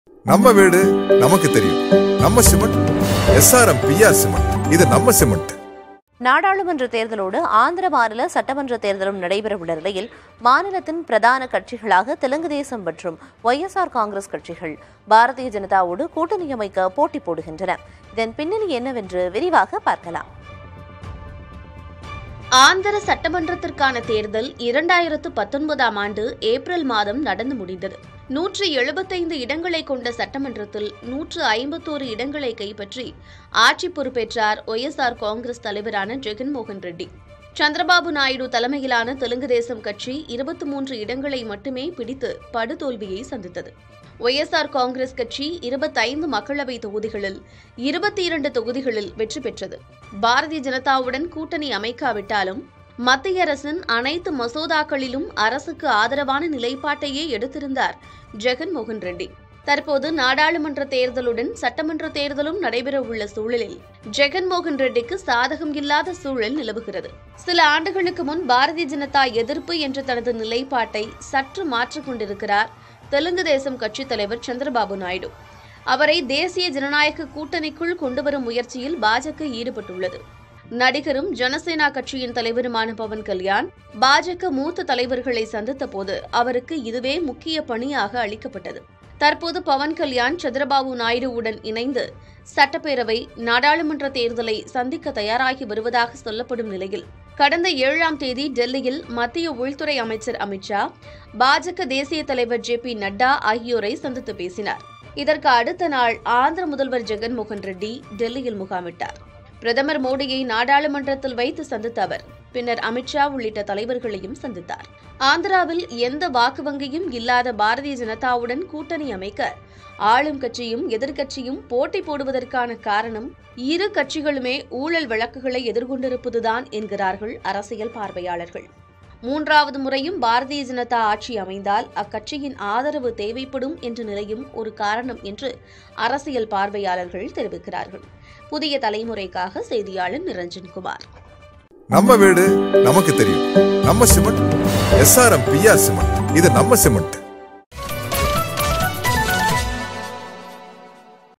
நம்ம வீடு நமக்கு தெரியும் நம்ம சிமெண்ட் எஸ்ஆர்எம் பிஆர் சிமெண்ட் இது நம்ம சிமெண்ட் நாடாளுமன்ற தேர்தலோடு ஆந்திர மாநில சட்டமன்ற தேர்தலும் நடைபெறவுள்ள நிலையில் மாநிலத்தின் பிரதான கட்சிகளாக தெலுங்கு தேசம் மற்றும் ஒய்எஸ்ஆர் காங்கிரஸ் கட்சிகள் பாரதிய ஜனதாவோடு கூட்டணி அமைக்க போட்டி போடுகின்றன இதன் பின்னணி என்னவென்று விரிவாக பார்க்கலாம் ஆந்திர சட்டமன்றத்திற்கான தேர்தல் இரண்டாயிரத்து பத்தொன்பதாம் ஆண்டு ஏப்ரல் மாதம் நடந்து முடிந்தது நூற்று எழுபத்தைந்து இடங்களை கொண்ட சட்டமன்றத்தில் நூற்று ஐம்பத்தோரு இடங்களை கைப்பற்றி ஆட்சி பொறுப்பேற்றார் ஒய்எஸ்ஆர் காங்கிரஸ் தலைவரான ஜெகன்மோகன் ரெட்டி சந்திரபாபு நாயுடு தலைமையிலான தெலுங்கு தேசம் கட்சி இருபத்தி மூன்று இடங்களை மட்டுமே பிடித்து படுதோல்வியை சந்தித்தது ஒய்எஸ்ஆர் காங்கிரஸ் கட்சி இருபத்தைந்து மக்களவை தொகுதிகளில் இருபத்தி இரண்டு தொகுதிகளில் வெற்றி பெற்றது பாரதிய ஜனதாவுடன் கூட்டணி அமைக்காவிட்டாலும் மத்திய அரசின் அனைத்து மசோதாக்களிலும் அரசுக்கு ஆதரவான நிலைப்பாட்டையே எடுத்திருந்தார் ஜெகன்மோகன் ரெட்டி தற்போது நாடாளுமன்ற தேர்தலுடன் சட்டமன்ற தேர்தலும் நடைபெறவுள்ள சூழலில் ஜெகன்மோகன் ரெட்டிக்கு சாதகம் இல்லாத சூழல் நிலவுகிறது சில ஆண்டுகளுக்கு முன் பாரதிய ஜனதா எதிர்ப்பு என்ற தனது நிலைப்பாட்டை சற்று மாற்றிக் கொண்டிருக்கிறார் தெலுங்கு தேசம் கட்சித் தலைவர் சந்திரபாபு நாயுடு அவரை தேசிய ஜனநாயக கூட்டணிக்குள் கொண்டுவரும் முயற்சியில் பாஜக ஈடுபட்டுள்ளது நடிகரும் ஜனசேனா கட்சியின் தலைவருமான பவன் கல்யாண் பாஜக மூத்த தலைவர்களை சந்தித்த போது அவருக்கு இதுவே முக்கிய பணியாக அளிக்கப்பட்டது தற்போது பவன் கல்யாண் சந்திரபாபு நாயுடுவுடன் இணைந்து சட்டப்பேரவை நாடாளுமன்ற தேர்தலை சந்திக்க தயாராகி வருவதாக சொல்லப்படும் நிலையில் கடந்த ஏழாம் தேதி டெல்லியில் மத்திய உள்துறை அமைச்சர் அமித்ஷா பாஜக தேசிய தலைவர் ஜே பி நட்டா ஆகியோரை சந்தித்து பேசினார் இதற்கு அடுத்த நாள் ஆந்திர முதல்வர் ஜெகன்மோகன் ரெட்டி டெல்லியில் முகாமிட்டார் பிரதமர் மோடியை நாடாளுமன்றத்தில் வைத்து சந்தித்த அவர் பின்னர் அமித்ஷா உள்ளிட்ட தலைவர்களையும் சந்தித்தார் ஆந்திராவில் எந்த வாக்கு வங்கியும் இல்லாத பாரதிய ஜனதாவுடன் கூட்டணி அமைக்க ஆளும் கட்சியும் எதிர்க்கட்சியும் போட்டி போடுவதற்கான காரணம் இரு கட்சிகளுமே ஊழல் வழக்குகளை எதிர்கொண்டிருப்பதுதான் என்கிறார்கள் அரசியல் பார்வையாளர்கள் மூன்றாவது முறையும் பாரதிய ஜனதா ஆட்சி அமைந்தால் அக்கட்சியின் ஆதரவு தேவைப்படும் என்ற நிலையும் ஒரு காரணம் என்று அரசியல் பார்வையாளர்கள் தெரிவிக்கிறார்கள் புதிய தலைமுறைக்காக செய்தியாளர் நிரஞ்சன் குமார் நம்ம வீடு நமக்கு தெரியும் நம்ம சிமெண்ட் எஸ்ஆர்எம் பிஆர் சிமெண்ட் இது நம்ம சிமெண்ட்